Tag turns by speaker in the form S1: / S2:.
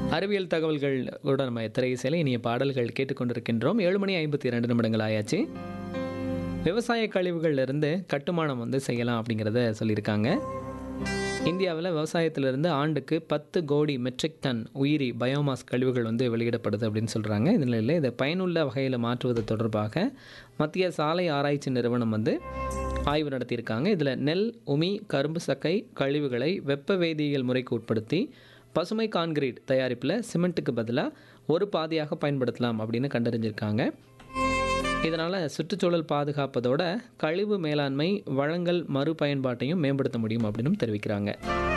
S1: அறிவியல் தகவல்களோட நம்ம திரை இசையில் இனிய பாடல்கள் கேட்டுக்கொண்டிருக்கின்றோம் ஏழு மணி ஐம்பத்தி இரண்டு நிமிடங்கள் ஆயாச்சு விவசாய கழிவுகள்ல இருந்து கட்டுமானம் வந்து செய்யலாம் அப்படிங்கிறத சொல்லியிருக்காங்க இந்தியாவில் விவசாயத்திலிருந்து ஆண்டுக்கு பத்து கோடி மெட்ரிக் டன் உயிரி பயோமாஸ் கழிவுகள் வந்து வெளியிடப்படுது அப்படின்னு சொல்கிறாங்க இதனில் இதை பயனுள்ள வகையில் மாற்றுவது தொடர்பாக மத்திய சாலை ஆராய்ச்சி நிறுவனம் வந்து ஆய்வு நடத்தியிருக்காங்க இதில் நெல் உமி கரும்பு சக்கை கழிவுகளை வெப்ப வேதியியல் முறைக்கு உட்படுத்தி பசுமை கான்கிரீட் தயாரிப்பில் சிமெண்ட்டுக்கு பதிலாக ஒரு பாதியாக பயன்படுத்தலாம் அப்படின்னு கண்டறிஞ்சிருக்காங்க இதனால் சுற்றுச்சூழல் பாதுகாப்பதோட கழிவு மேலாண்மை வளங்கள் மறுபயன்பாட்டையும் மேம்படுத்த முடியும் அப்படின்னு தெரிவிக்கிறாங்க